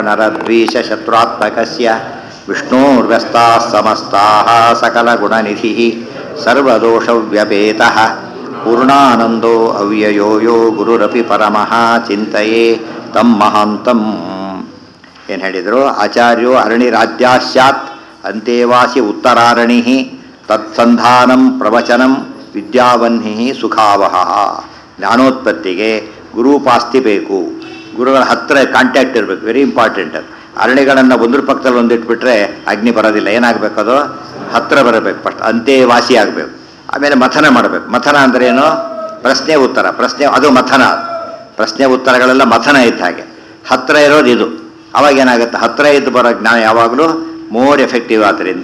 ನರದ್ವೇಷಶತ್ರುತ್ಮಕಸ್ಯ ವಿಷ್ಣೋರ್ವ್ಯಸ್ತಾः ಸಮಸ್ತಾः सकलगुणनिधिः सर्वदोषव्यपेतः पूर्णानन्दो अव्ययो यो गुरुरपि ಪರಮಃ ಚಿಂತೆಯೇ ತಂ ಮಹಾಂತಂ ಏನು ಹೇಳಿದರು ಆಚಾರ್ಯೋ ಅರಣಿರಾಜ್ಯಾ ಸ್ಯಾತ್ ಅಂತೇವಾಸಿ ಉತ್ತರಾರಣಿ ತತ್ಸಂಧಾನಂ ಪ್ರವಚನಂ ವಿದ್ಯಾವನ್ಹಿ ಸುಖಾವಹ ಜ್ಞಾನೋತ್ಪತ್ತಿಗೆ ಗುರುಪಾಸ್ತಿ ಬೇಕು ಗುರುಗಳ ಹತ್ತಿರ ಕಾಂಟ್ಯಾಕ್ಟ್ ಇರಬೇಕು ವೆರಿ ಇಂಪಾರ್ಟೆಂಟ್ ಅದು ಅರಣಿಗಳನ್ನು ಒಂದ್ರ ಪಕ್ಕದಲ್ಲಿ ಒಂದಿಟ್ಬಿಟ್ರೆ ಅಗ್ನಿ ಬರೋದಿಲ್ಲ ಏನಾಗಬೇಕದು ಹತ್ತಿರ ಬರಬೇಕು ಫಸ್ಟ್ ಅಂತೇವಾಸಿ ಆಗಬೇಕು ಆಮೇಲೆ ಮಥನ ಮಾಡಬೇಕು ಮಥನ ಅಂದ್ರೆ ಏನು ಪ್ರಶ್ನೆ ಉತ್ತರ ಪ್ರಶ್ನೆ ಅದು ಮಥನ ಪ್ರಶ್ನೆ ಉತ್ತರಗಳೆಲ್ಲ ಮಥನ ಇದ್ದ ಹಾಗೆ ಹತ್ತಿರ ಇರೋದು ಇದು ಅವಾಗ ಏನಾಗುತ್ತೆ ಹತ್ತಿರ ಇದ್ದು ಬರೋ ಜ್ಞಾನ ಯಾವಾಗಲೂ ಮೋರ್ ಎಫೆಕ್ಟಿವ್ ಆದ್ದರಿಂದ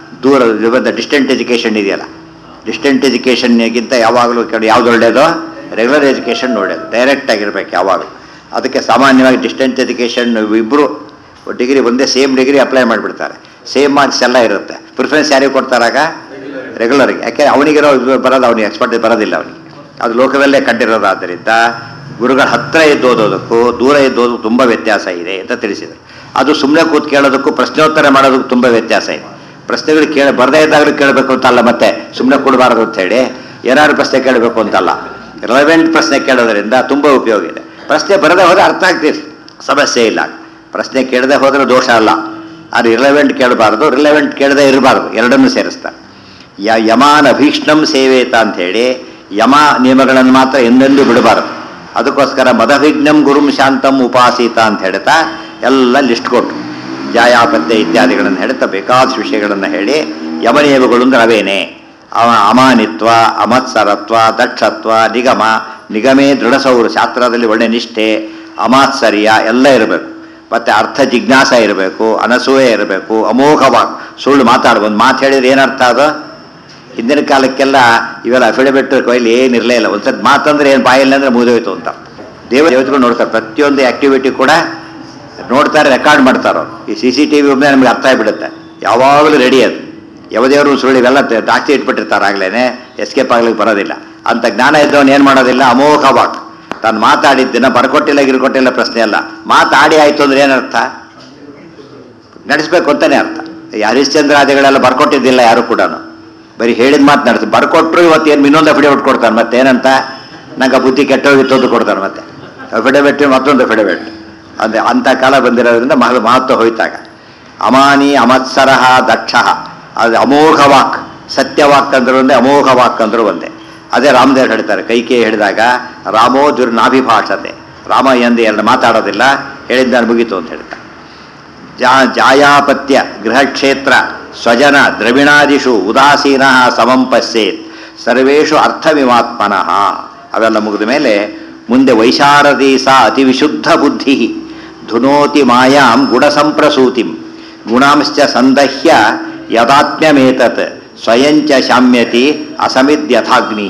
ದೂರ ಡಿಸ್ಟೆಂಟ್ ಎಜುಕೇಷನ್ ಇದೆಯಲ್ಲ ಡಿಸ್ಟೆಂಟ್ ಎಜುಕೇಷನ್ಗಿಂತ ಯಾವಾಗಲೂ ಕೆಲ ಯಾವ್ದು ಒಳ್ಳೆಯದು ರೆಗ್ಯುಲರ್ ಎಜುಕೇಷನ್ ಒಳ್ಳೆಯದು ಡೈರೆಕ್ಟ್ ಆಗಿರ್ಬೇಕು ಯಾವಾಗಲೂ ಅದಕ್ಕೆ ಸಾಮಾನ್ಯವಾಗಿ ಡಿಸ್ಟೆಂಟ್ ಎಜುಕೇಷನ್ ಇಬ್ಬರು ಡಿಗ್ರಿ ಒಂದೇ ಸೇಮ್ ಡಿಗ್ರಿ ಅಪ್ಲೈ ಮಾಡಿಬಿಡ್ತಾರೆ ಸೇಮ್ ಮಾರ್ಕ್ಸ್ ಎಲ್ಲ ಇರುತ್ತೆ ಪ್ರಿಫರೆನ್ಸ್ ಯಾರಿಗೆ ಕೊಡ್ತಾರಾಗ ರೆಗ್ಯುಲರ್ಗೆ ಯಾಕೆ ಅವನಿಗಿರೋ ಇದು ಬರೋದು ಅವನಿಗೆ ಎಕ್ಸ್ಪರ್ಟ್ ಬರೋದಿಲ್ಲ ಅವನಿಗೆ ಅದು ಲೋಕದಲ್ಲೇ ಕಂಡಿರೋದಾದ್ದರಿಂದ ಗುರುಗಳ ಹತ್ತಿರ ಇದ್ದು ಓದೋದಕ್ಕೂ ದೂರ ಇದ್ದು ಓದೋದಕ್ಕೂ ತುಂಬ ವ್ಯತ್ಯಾಸ ಇದೆ ಅಂತ ತಿಳಿಸಿದರು ಅದು ಸುಮ್ಮನೆ ಕೂತ್ ಕೇಳೋದಕ್ಕೂ ಪ್ರಶ್ನೋತ್ತರ ಮಾಡೋದಕ್ಕೂ ತುಂಬ ವ್ಯತ್ಯಾಸ ಇದೆ ಪ್ರಶ್ನೆಗಳು ಕೇಳ ಬರದೇ ಇದ್ದಾಗಲೂ ಕೇಳಬೇಕು ಅಂತಲ್ಲ ಮತ್ತೆ ಸುಮ್ಮನೆ ಕೊಡಬಾರದು ಅಂತ ಹೇಳಿ ಏನಾದ್ರು ಪ್ರಶ್ನೆ ಕೇಳಬೇಕು ಅಂತಲ್ಲ ರೆಲೆವೆಂಟ್ ಪ್ರಶ್ನೆ ಕೇಳೋದ್ರಿಂದ ತುಂಬ ಉಪಯೋಗ ಇದೆ ಪ್ರಶ್ನೆ ಬರದೇ ಹೋದರೆ ಅರ್ಥ ಆಗ್ತಿದೆ ಸಮಸ್ಯೆ ಇಲ್ಲ ಪ್ರಶ್ನೆ ಕೇಳದೆ ಹೋದರೆ ದೋಷ ಅಲ್ಲ ಅದು ರಿಲೆವೆಂಟ್ ಕೇಳಬಾರ್ದು ರಿಲೆವೆಂಟ್ ಕೇಳದೆ ಇರಬಾರ್ದು ಎರಡನ್ನೂ ಸೇರಿಸ್ತಾರೆ ಯ ಯಮಾನ ಭೀಷ್ಣಂ ಸೇವೇತ ಅಂಥೇಳಿ ಯಮ ನಿಯಮಗಳನ್ನು ಮಾತ್ರ ಎಂದೆಂದೂ ಬಿಡಬಾರದು ಅದಕ್ಕೋಸ್ಕರ ಮದವಿಘ್ನಂ ಗುರುಂ ಶಾಂತಂ ಉಪಾಸೀತ ಅಂತ ಹೇಳ್ತಾ ಎಲ್ಲ ಲಿಸ್ಟ್ ಕೊಟ್ಟರು ಜಾಯಾಪತ್ಯ ಇತ್ಯಾದಿಗಳನ್ನು ಹೇಳ್ತಾ ಬೇಕಾದ ವಿಷಯಗಳನ್ನು ಹೇಳಿ ಯಮನಿಯಮಗಳು ಅಂದ್ರೆ ಅವೇನೇ ಅವ ಅಮಾನಿತ್ವ ಅಮತ್ಸರತ್ವ ದಕ್ಷತ್ವ ನಿಗಮ ನಿಗಮೇ ದೃಢಸೌರು ಶಾಸ್ತ್ರದಲ್ಲಿ ಒಳ್ಳೆ ನಿಷ್ಠೆ ಅಮಾತ್ಸರ್ಯ ಎಲ್ಲ ಇರಬೇಕು ಮತ್ತು ಅರ್ಥ ಜಿಜ್ಞಾಸ ಇರಬೇಕು ಅನಸೂಯೆ ಇರಬೇಕು ಅಮೋಘವಾಗಿ ಸುಳ್ಳು ಮಾತಾಡ್ಬೋದು ಒಂದು ಮಾತು ಹೇಳಿದ್ರೆ ಏನರ್ಥ ಅದು ಹಿಂದಿನ ಕಾಲಕ್ಕೆಲ್ಲ ಇವೆಲ್ಲ ಅಫಿಡವಿಟ್ ಕೈಲಿ ಏನಿರಲೇ ಇಲ್ಲ ಒಂದ್ಸತಿ ಮಾತಂದ್ರೆ ಏನು ಬಾಯಿಲ್ಲ ಅಂದ್ರೆ ಮುಗಿದೋಯ್ತು ಅಂತ ದೇವ ದೇವತೆಗಳು ನೋಡ್ತಾರೆ ಪ್ರತಿಯೊಂದು ಆ್ಯಕ್ಟಿವಿಟಿ ಕೂಡ ನೋಡ್ತಾರೆ ರೆಕಾರ್ಡ್ ಮಾಡ್ತಾರೋ ಈ ಸಿ ಸಿ ಟಿ ವಿ ಒಮ್ಮೆ ನಮ್ಗೆ ಅರ್ಥ ಆಗಿಬಿಡುತ್ತೆ ಯಾವಾಗಲೂ ರೆಡಿ ಅದು ಯಾವದೇವರು ಸುಳ್ಳು ಇವೆಲ್ಲ ಜಾಸ್ತಿ ಇಟ್ಬಿಟ್ಟಿರ್ತಾರೆ ಆಗ್ಲೇ ಎಸ್ಕೇಪ್ ಆಗ್ಲಿಕ್ಕೆ ಬರೋದಿಲ್ಲ ಅಂತ ಜ್ಞಾನ ಇದ್ದವನು ಏನು ಮಾಡೋದಿಲ್ಲ ಅಮೋಘವಾಗಿ ತಾನು ಮಾತಾಡಿದ್ದನ್ನ ಬರ್ಕೊಟ್ಟಿಲ್ಲ ಗಿರ್ಕೊಟ್ಟಿಲ್ಲ ಪ್ರಶ್ನೆ ಅಲ್ಲ ಮಾತಾಡಿ ಆಯಿತು ಅಂದ್ರೆ ಏನರ್ಥ ನಡೆಸ್ಬೇಕು ಅಂತಾನೆ ಅರ್ಥ ಈ ಹರಿಶ್ಚಂದ್ರಾದಿಗಳೆಲ್ಲ ಬರ್ಕೊಟ್ಟಿದ್ದಿಲ್ಲ ಯಾರು ಕೂಡ ಬರೀ ಹೇಳಿದ ಮಾತು ನಡೆಸಿ ಬರ್ಕೊಟ್ರು ಇವತ್ತು ಏನು ಇನ್ನೊಂದು ಅಫಿಡವಿಟ್ ಕೊಡ್ತಾರೆ ಮತ್ತೆ ಏನಂತ ನಂಗೆ ಬುದ್ಧಿ ಕೆಟ್ಟೋಗಿತ್ತು ಅಂತ ಕೊಡ್ತಾರೆ ಮತ್ತೆ ಅಫಿಡವಿಟ್ ಮತ್ತೊಂದು ಅಫಿಡವಿಟ್ ಅಂದರೆ ಅಂಥ ಕಾಲ ಬಂದಿರೋದ್ರಿಂದ ಮಹ ಮಹತ್ವ ಹೋಯ್ತಾಗ ಅಮಾನಿ ಅಮತ್ಸರಹ ದಕ್ಷ ಅದು ಅಮೋಘ ವಾಕ್ ಸತ್ಯವಾಕ್ ಅಂದ್ರು ಒಂದೇ ಅಮೋಘ ವಾಕ್ ಅಂದ್ರು ಒಂದೇ ಅದೇ ರಾಮದೇವ್ ಹೇಳ್ತಾರೆ ಕೈಕೇ ಹೇಳಿದಾಗ ರಾಮೋ ದುರ್ನಾಭಿಭಾಷತೆ ರಾಮ ಎಂದು ಎರಡು ಮಾತಾಡೋದಿಲ್ಲ ಹೇಳಿದ್ದ ಮುಗೀತು ಅಂತ ಹೇಳ್ತಾರೆ ಜಾ ಜಾಯಾಪತ್ಯ ಗೃಹಕ್ಷೇತ್ರ ಸ್ವಜನ ದ್ರವಿಣಾದಿಷು ಉದಾಸೀನ ಸಮಂ ಪಶ್ಯೇತ್ ಸರ್ವೇಷು ಅರ್ಥವಿಮಾತ್ಮನಃ ಅವೆಲ್ಲ ಮುಗಿದ ಮೇಲೆ ಮುಂದೆ ವೈಶಾರದಿ ಸಾ ಅತಿ ವಿಶುದ್ಧ ಬುದ್ಧಿ ಧುನೋತಿ ಮಾಯಾಂ ಗುಣಸಂಪ್ರಸೂತಿಂ ಗುಣಾಂಶ್ಚ ಸಂದಹ್ಯ ಯದಾತ್ಮ್ಯಮೇತತ್ ಸ್ವಯಂಚ ಶಾಮ್ಯತಿ ಅಸಮಿದ್ಯಥಾಗ್ನಿ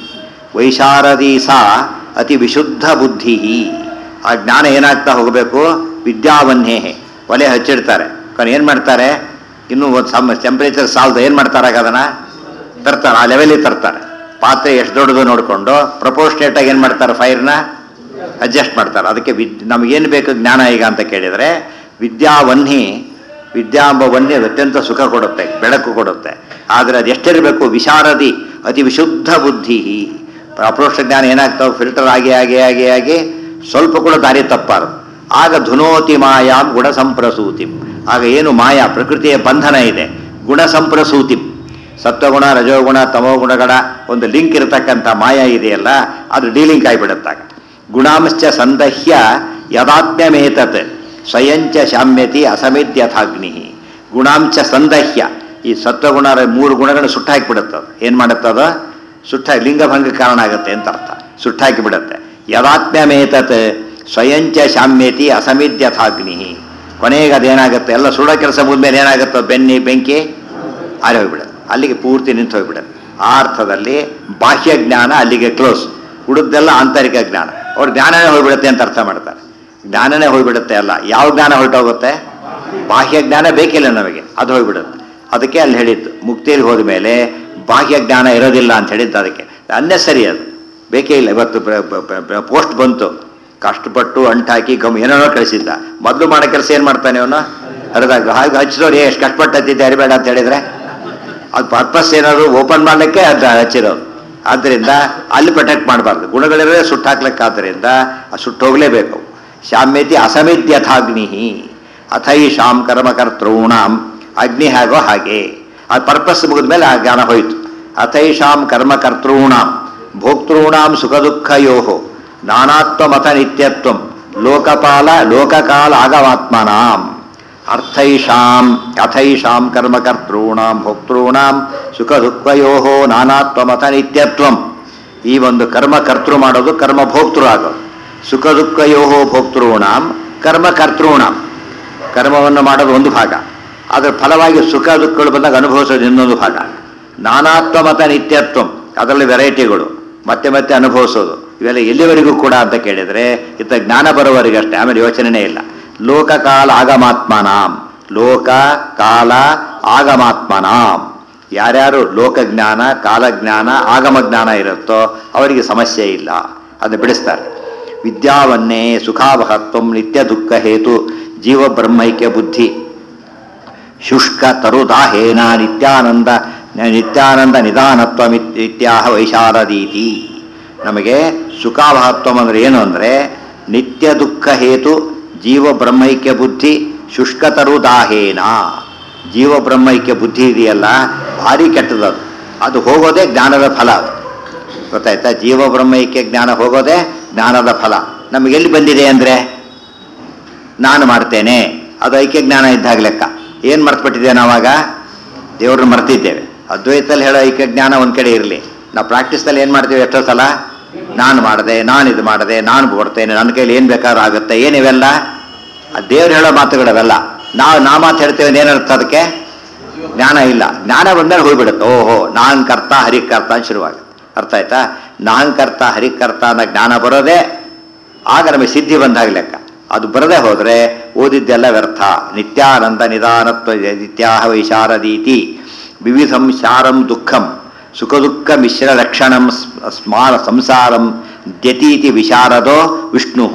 ವೈಶಾರದಿ ಸಾ ಅತಿ ವಿಶುದ್ಧ ಬುದ್ಧಿ ಆ ಜ್ಞಾನ ಏನಾಗ್ತಾ ಹೋಗಬೇಕು ವಿದ್ಯಾವನ್ನೇ ಒಲೆ ಹಚ್ಚಿಡ್ತಾರೆ కానీ ಏನು ಮಾಡ್ತಾರೆ ಇನ್ನೂ ಒಂದು ಸಮ್ ಟೆಂಪ್ರೇಚರ್ ಸಾಲದು ಏನು ಮಾಡ್ತಾರೆ ಆಗ ಅದನ್ನು ತರ್ತಾರೆ ಆ ಲೆವೆಲಿಗೆ ತರ್ತಾರೆ ಪಾತ್ರೆ ಎಷ್ಟು ದೊಡ್ಡದು ನೋಡಿಕೊಂಡು ಪ್ರಪೋರ್ಷನೇಟಾಗಿ ಏನು ಮಾಡ್ತಾರೆ ಫೈರ್ನ ಅಡ್ಜಸ್ಟ್ ಮಾಡ್ತಾರೆ ಅದಕ್ಕೆ ವಿದ್ ನಮಗೇನು ಬೇಕು ಜ್ಞಾನ ಈಗ ಅಂತ ಕೇಳಿದರೆ ವಿದ್ಯಾವನ್ಹಿ ವಿದ್ಯಾ ಎಂಬ ವನ್ಯ ಅತ್ಯಂತ ಸುಖ ಕೊಡುತ್ತೆ ಬೆಳಕು ಕೊಡುತ್ತೆ ಆದರೆ ಅದು ಎಷ್ಟಿರಬೇಕು ವಿಶಾರದಿ ಅತಿ ವಿಶುದ್ಧ ಬುದ್ಧಿ ಅಪ್ರೋಕ್ಷ ಜ್ಞಾನ ಏನಾಗ್ತಾವೆ ಫಿಲ್ಟರ್ ಆಗಿ ಆಗಿ ಆಗಿ ಆಗಿ ಸ್ವಲ್ಪ ಕೂಡ ದಾರಿ ತಪ್ಪಾರು ಆಗ ಧುನೋತಿ ಮಾಯಾಂ ಗುಣ ಸಂಪ್ರಸೂತಿ ಆಗ ಏನು ಮಾಯಾ ಪ್ರಕೃತಿಯ ಬಂಧನ ಇದೆ ಗುಣ ಸಂಪ್ರಸೂತಿ ಸತ್ವಗುಣ ರಜೋಗುಣ ತಮೋಗುಣಗಳ ಒಂದು ಲಿಂಕ್ ಇರತಕ್ಕಂಥ ಮಾಯಾ ಇದೆಯಲ್ಲ ಅದು ಡೀಲಿಂಕ್ ಆಗಿಬಿಡುತ್ತಾಗ ಗುಣಾಂಶ್ಚ ಸಂದಹ್ಯ ಯದಾತ್ಮ್ಯಮೇತತ್ ಸ್ವಯಂಚ ಶಾಮ್ಯತಿ ಅಸಮಿದ್ಯಥಾಗ್ನಿ ಗುಣಾಂಶ ಸಂದಹ್ಯ ಈ ಸತ್ವಗುಣ ಮೂರು ಗುಣಗಳನ್ನು ಸುಟ್ಟಾಕಿಬಿಡುತ್ತದು ಏನು ಮಾಡುತ್ತದ ಸುಟ್ಟ ಲಿಂಗಭಂಗ ಕಾರಣ ಆಗುತ್ತೆ ಅಂತ ಅರ್ಥ ಸುಟ್ಟಾಕಿ ಬಿಡುತ್ತೆ ಯದಾತ್ಮ್ಯಮೇತತ್ ಸ್ವಯಂಚ ಶಾಮ್ಯತಿ ಅಸಮಿದ್ಯಥಾಗ್ನಿ ಕೊನೆಗೆ ಅದೇನಾಗುತ್ತೆ ಎಲ್ಲ ಸುಡೋ ಕೆಲಸ ಮುದ್ಮೇಲೆ ಏನಾಗುತ್ತೆ ಬೆನ್ನಿ ಬೆಂಕಿ ಆರಿ ಹೋಗ್ಬಿಡುತ್ತೆ ಅಲ್ಲಿಗೆ ಪೂರ್ತಿ ನಿಂತು ಹೋಗ್ಬಿಡುತ್ತೆ ಆ ಅರ್ಥದಲ್ಲಿ ಬಾಹ್ಯ ಜ್ಞಾನ ಅಲ್ಲಿಗೆ ಕ್ಲೋಸ್ ಉಳಿದೆಲ್ಲ ಆಂತರಿಕ ಜ್ಞಾನ ಅವ್ರ ಜ್ಞಾನನೇ ಹೋಗ್ಬಿಡುತ್ತೆ ಅಂತ ಅರ್ಥ ಮಾಡ್ತಾರೆ ಜ್ಞಾನನೇ ಹೋಗ್ಬಿಡುತ್ತೆ ಅಲ್ಲ ಯಾವ ಜ್ಞಾನ ಹೊರಟೋಗುತ್ತೆ ಬಾಹ್ಯ ಜ್ಞಾನ ಬೇಕಿಲ್ಲ ನಮಗೆ ಅದು ಹೋಗ್ಬಿಡುತ್ತೆ ಅದಕ್ಕೆ ಅಲ್ಲಿ ಹೇಳಿದ್ದು ಮುಕ್ತಿಯಲ್ಲಿ ಹೋದ ಮೇಲೆ ಬಾಹ್ಯ ಜ್ಞಾನ ಇರೋದಿಲ್ಲ ಅಂತ ಹೇಳಿದ್ದು ಅದಕ್ಕೆ ಅನ್ನೆಸರಿ ಅದು ಬೇಕೇ ಇಲ್ಲ ಇವತ್ತು ಪೋಸ್ಟ್ ಬಂತು ಕಷ್ಟಪಟ್ಟು ಅಂಟಾಕಿ ಗಮ್ ಏನೋ ಕಳಿಸಿದ್ದ ಮೊದಲು ಮಾಡೋ ಕೆಲಸ ಏನು ಮಾಡ್ತಾನೆ ಅವನು ಹರಿದಾಗ ಹಾಗೆ ಹಚ್ಚಿದವ್ರು ಎಷ್ಟು ಕಷ್ಟಪಟ್ಟು ಹತ್ತಿದ್ದೆ ಅರಿಬೇಡ ಅಂತ ಹೇಳಿದ್ರೆ ಅದು ಪರ್ಪಸ್ ಏನಾದ್ರು ಓಪನ್ ಮಾಡಲಿಕ್ಕೆ ಅದು ಹಚ್ಚಿರೋದು ಆದ್ದರಿಂದ ಅಲ್ಲಿ ಪ್ರೊಟೆಕ್ಟ್ ಮಾಡಬಾರ್ದು ಗುಣಗಳಿರೋ ಸುಟ್ಟು ಹಾಕ್ಲಿಕ್ಕಾದ್ದರಿಂದ ಅದು ಸುಟ್ಟು ಹೋಗಲೇಬೇಕು ಶಾಮ್ಯತಿ ಅಸಮಿದ್ಯಥಾಗ್ನಿ ಅಥೈಷಾಂ ಕರ್ಮಕರ್ತॄಣಾಂ ಅಗ್ನಿ ಹೇಗೋ ಹಾಗೆ ಆ ಪರ್ಪಸ್ ಮುಗಿದ ಮೇಲೆ ಆ ಜ್ಞಾನ ಹೋಯಿತು ಅಥೈಷಾಂ ಕರ್ಮಕರ್ತॄಣಾಂ ಭೋಕ್ತॄಣಾಂ ಸುಖ ದುಃಖಯೋ ನಾನಾತ್ವಮತ ನಿತ್ಯತ್ವಂ ಲೋಕಪಾಲ ಲೋಕಕಾಲ ಆಗಮಾತ್ಮನಾಂ ಅರ್ಥೈಷಾಂ ಅಥೈಷಾಂ ಕರ್ಮಕರ್ತॄಣಾಂ ಭೋಕ್ತॄಣಾಂ ಸುಖ ದುಃಖಯೋ ನಾನಾತ್ವಮತ ನಿತ್ಯತ್ವಂ ಈ ಒಂದು ಕರ್ಮ ಕರ್ತೃ ಮಾಡೋದು ಕರ್ಮ ಭೋಕ್ತೃ ಆಗೋದು ಸುಖ ದುಃಖಯೋ ಭೋಕ್ತॄಣಾಂ ಕರ್ಮ ಕರ್ತॄಣಾಂ ಕರ್ಮವನ್ನು ಮಾಡೋದು ಒಂದು ಭಾಗ ಅದರ ಫಲವಾಗಿ ಸುಖ ದುಃಖಗಳು ಬಂದಾಗ ಅನುಭವಿಸೋದು ಇನ್ನೊಂದು ಭಾಗ ನಾನಾತ್ವಮತ ನಿತ್ಯತ್ವಂ ಅದರಲ್ಲಿ ವೆರೈಟಿಗಳು ಮತ್ತೆ ಮತ್ತೆ ಅನುಭವಿಸೋದು ಇವೆಲ್ಲ ಎಲ್ಲಿವರೆಗೂ ಕೂಡ ಅಂತ ಕೇಳಿದರೆ ಇತ್ತ ಜ್ಞಾನ ಬರೋವರೆಗೆ ಅಷ್ಟೇ ಆಮೇಲೆ ಯೋಚನೆನೇ ಇಲ್ಲ ಲೋಕಕಾಲ ಆಗಮಾತ್ಮನಾಂ ಲೋಕ ಕಾಲ ಆಗಮಾತ್ಮನಾಂ ಯಾರ್ಯಾರು ಲೋಕಜ್ಞಾನ ಕಾಲಜ್ಞಾನ ಆಗಮ ಜ್ಞಾನ ಇರುತ್ತೋ ಅವರಿಗೆ ಸಮಸ್ಯೆ ಇಲ್ಲ ಅದನ್ನು ಬಿಡಿಸ್ತಾರೆ ವಿದ್ಯಾವನ್ನೇ ಸುಖಾವಹತ್ವ ನಿತ್ಯ ದುಃಖ ಹೇತು ಜೀವ ಬ್ರಹ್ಮೈಕ್ಯ ಬುದ್ಧಿ ಶುಷ್ಕ ತರುದಾಹೇನ ನಿತ್ಯಾನಂದ ನಿತ್ಯಾನಂದ ನಿಧಾನತ್ವ ಇತ್ಯಾಹ ವೈಶಾರದೀತಿ ನಮಗೆ ಸುಖಾವಹತ್ವಂ ಅಂದರೆ ಏನು ಅಂದರೆ ನಿತ್ಯ ದುಃಖ ಹೇತು ಜೀವ ಬ್ರಹ್ಮೈಕ್ಯ ಬುದ್ಧಿ ಶುಷ್ಕ ತರುದಾಹೇನ ಜೀವ ಬ್ರಹ್ಮೈಕ್ಯ ಬುದ್ಧಿ ಇದೆಯಲ್ಲ ಭಾರಿ ಕೆಟ್ಟದದು ಅದು ಹೋಗೋದೇ ಜ್ಞಾನದ ಫಲ ಅದು ಗೊತ್ತಾಯ್ತಾ ಜೀವ ಬ್ರಹ್ಮೈಕ್ಯ ಜ್ಞಾನ ಹೋಗೋದೇ ಜ್ಞಾನದ ಫಲ ನಮಗೆ ಎಲ್ಲಿ ಬಂದಿದೆ ಅಂದರೆ ನಾನು ಮಾಡ್ತೇನೆ ಅದು ಐಕ್ಯ ಜ್ಞಾನ ಇದ್ದಾಗ ಲೆಕ್ಕ ಏನು ಮರ್ತ್ಬಿಟ್ಟಿದ್ದೇವೆ ನಾವಾಗ ದೇವ್ರನ್ನ ಮರ್ತಿದ್ದೇವೆ ಅದ್ವೈತಲ್ಲಿ ಹೇಳೋ ಐಕ್ಯ ಜ್ಞಾನ ಒಂದು ಕಡೆ ಇರಲಿ ನಾವು ಪ್ರಾಕ್ಟೀಸ್ದಲ್ಲಿ ಏನು ಮಾಡ್ತೀವಿ ಎಷ್ಟೋ ಸಲ ನಾನು ಮಾಡಿದೆ ನಾನು ಇದು ಮಾಡಿದೆ ನಾನು ಕೊಡ್ತೇನೆ ನನ್ನ ಕೈಲಿ ಏನು ಬೇಕಾದ್ರೂ ಆಗುತ್ತೆ ಏನಿವೆಲ್ಲ ಆ ದೇವ್ರು ಹೇಳೋ ಮಾತುಗಳವೆಲ್ಲ ನಾವು ನಾ ಮಾತು ಹೇಳ್ತೇವೆ ಏನರ್ಥ ಅದಕ್ಕೆ ಜ್ಞಾನ ಇಲ್ಲ ಜ್ಞಾನ ಬಂದಾಗ ಹೋಗ್ಬಿಡುತ್ತೆ ಓಹೋ ನಾನ್ ಕರ್ತ ಹರಿಕರ್ತ ಅಂತ ಶುರುವಾಗುತ್ತೆ ಅರ್ಥ ಆಯ್ತಾ ನಾನ್ ಕರ್ತ ಹರಿಕರ್ತ ಅನ್ನೋ ಜ್ಞಾನ ಬರೋದೇ ಆಗ ನಮಗೆ ಸಿದ್ಧಿ ಬಂದಾಗ ಲೆಕ್ಕ ಅದು ಬರದೇ ಹೋದರೆ ಓದಿದ್ದೆಲ್ಲ ವ್ಯರ್ಥ ನಿತ್ಯಾನಂದ ನಿಧಾನತ್ವ ನಿತ್ಯಾಹ ವೈಶಾರದೀತಿ ವಿವಿಧಂ ಶಾರಂ ದುಃಖಂ ಸುಖ ದುಃಖ ಮಿಶ್ರ ಲಕ್ಷಣಂ ಸ್ಮಾರ ಸಂಸಾರಂ ದ್ಯತೀತಿ ವಿಶಾರದೋ ವಿಷ್ಣು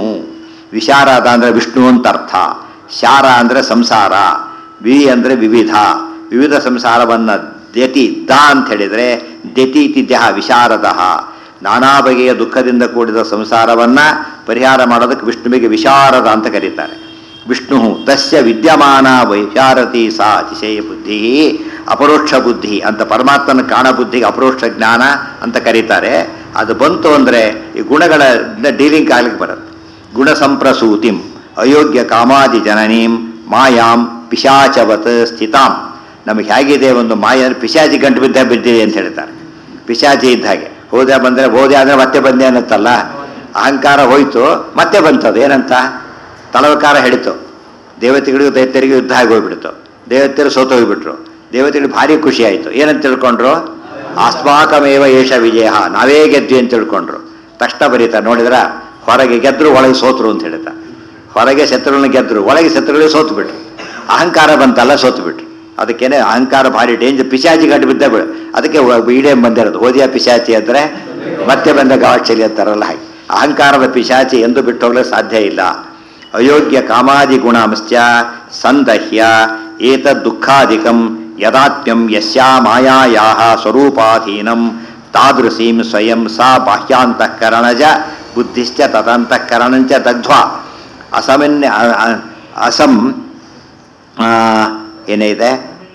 ವಿಶಾರದ ಅಂದರೆ ವಿಷ್ಣು ಅಂತ ಅರ್ಥ ಶಾರ ಅಂದರೆ ಸಂಸಾರ ವಿ ಅಂದರೆ ವಿವಿಧ ವಿವಿಧ ಸಂಸಾರವನ್ನು ದ್ಯತಿ ದ ಅಂತ ಹೇಳಿದರೆ ದ್ಯತೀತಿ ದೇಹ ವಿಶಾರದ ನಾನಾ ಬಗೆಯ ದುಃಖದಿಂದ ಕೂಡಿದ ಸಂಸಾರವನ್ನು ಪರಿಹಾರ ಮಾಡೋದಕ್ಕೆ ವಿಷ್ಣುವಿಗೆ ವಿಶಾರದ ಅಂತ ಕರೀತಾರೆ ವಿಷ್ಣು ತಸ್ಯ ವಿದ್ಯಮಾನ ವೈಶಾರತಿ ಸಾ ಅತಿಶಯ ಬುದ್ಧಿ ಅಪರೋಕ್ಷ ಬುದ್ಧಿ ಅಂತ ಪರಮಾತ್ಮನ ಕಾಣ ಬುದ್ಧಿಗೆ ಅಪರೋಕ್ಷ ಜ್ಞಾನ ಅಂತ ಕರೀತಾರೆ ಅದು ಬಂತು ಅಂದರೆ ಈ ಗುಣಗಳ ಡೀಲಿಂಗ್ ಆಗ್ಲಿಕ್ಕೆ ಬರುತ್ತೆ ಗುಣ ಸಂಪ್ರಸೂತಿಂ ಅಯೋಗ್ಯ ಕಾಮಾದಿ ಜನನೀಂ ಮಾಯಾಂ ಪಿಶಾಚವತ್ ಸ್ಥಿತಾಂ ನಮಗೆ ಹೇಗಿದೆ ಒಂದು ಮಾಯ ಪಿಶಾಚಿ ಗಂಟು ಬಿದ್ದ ಬಿದ್ದಿದೆ ಅಂತ ಹೇಳ್ತಾರೆ ಪಿಶಾಚಿ ಇದ್ದ ಹಾಗೆ ಹೋದೆ ಬಂದರೆ ಹೋದೆ ಆದರೆ ಮತ್ತೆ ಬಂದೆ ಅನ್ನತ್ತಲ್ಲ ಅಹಂಕಾರ ಹೋಯ್ತು ಮತ್ತೆ ಬಂತದು ಏನಂತ ತಲವಕಾರ ಹಿಡಿತು ದೇವತೆಗಳಿಗೂ ದೈತ್ಯರಿಗೂ ಯುದ್ಧ ಆಗಿ ಹೋಗ್ಬಿಡ್ತು ದೇವತೆಯರು ಸೋತು ಹೋಗ್ಬಿಟ್ರು ದೇವತೆಗಳಿಗೆ ಭಾರಿ ಖುಷಿ ಆಯಿತು ಏನಂತ ತಿಳ್ಕೊಂಡ್ರು ಆಸ್ಮಾಕಮೇವ ಏಷ ವಿಜಯ ನಾವೇ ಗೆದ್ವಿ ಅಂತ ತಿಳ್ಕೊಂಡ್ರು ತಕ್ಷಣ ಬರೀತಾರೆ ನೋಡಿದ್ರ ಹೊರಗೆ ಗೆದ್ರು ಒಳಗೆ ಸೋತರು ಅಂತ ಹೇಳ್ತಾ ಹೊರಗೆ ಶತ್ರುಗಳನ್ನ ಗೆದ್ರು ಒಳಗೆ ಶತ್ರುಗಳಿಗೆ ಸೋತು ಬಿಟ್ರು ಅಹಂಕಾರ ಬಂತಲ್ಲ ಸೋತು ಬಿಟ್ರು ಅದಕ್ಕೇನೆ ಅಹಂಕಾರ ಭಾರಿ ಡೇಂಜರ್ ಪಿಶಾಚಿ ಗಂಟು ಬಿದ್ದ ಬಿಡು ಅದಕ್ಕೆ ಈಡೇ ಬಂದಿರೋದು ಓದಿಯ ಪಿಶಾಚಿ ಅಂದರೆ ಮತ್ತೆ ಬಂದ ಗಾವಚಲಿ ಅಂತಾರಲ್ಲ ಹಾಗೆ ಅಹಂಕಾರದ ಪಿಶಾಚಿ ಎಂದು ಬಿಟ್ಟು ಹೋಗ್ಲಿಕ್ಕೆ ಸಾಧ್ಯ ಇಲ್ಲ ಅಯೋಗ್ಯ ಕಾಮಾದಿ ಗುಣಾಂಶ್ಚ ಸಂದಹ್ಯ ಏತ ದುಃಖಾಧಿಕಂ ಯದಾತ್ಮ್ಯಂ ಯಸ್ಯಾ ಮಾಯಾಯಾ ಸ್ವರೂಪಾಧೀನಂ ತಾದೃಶೀಂ ಸ್ವಯಂ ಸಾ ಬಾಹ್ಯಾಂತಃಕರಣಜ ಬುದ್ಧಿಶ್ಚ ತದಂತಃಕರಣಂಚ ದಗ್ಧ್ವಾ ಅಸಮಿನ್ ಅ- ಅ- ಅಸಂ ಆ, ಏನಿದೆ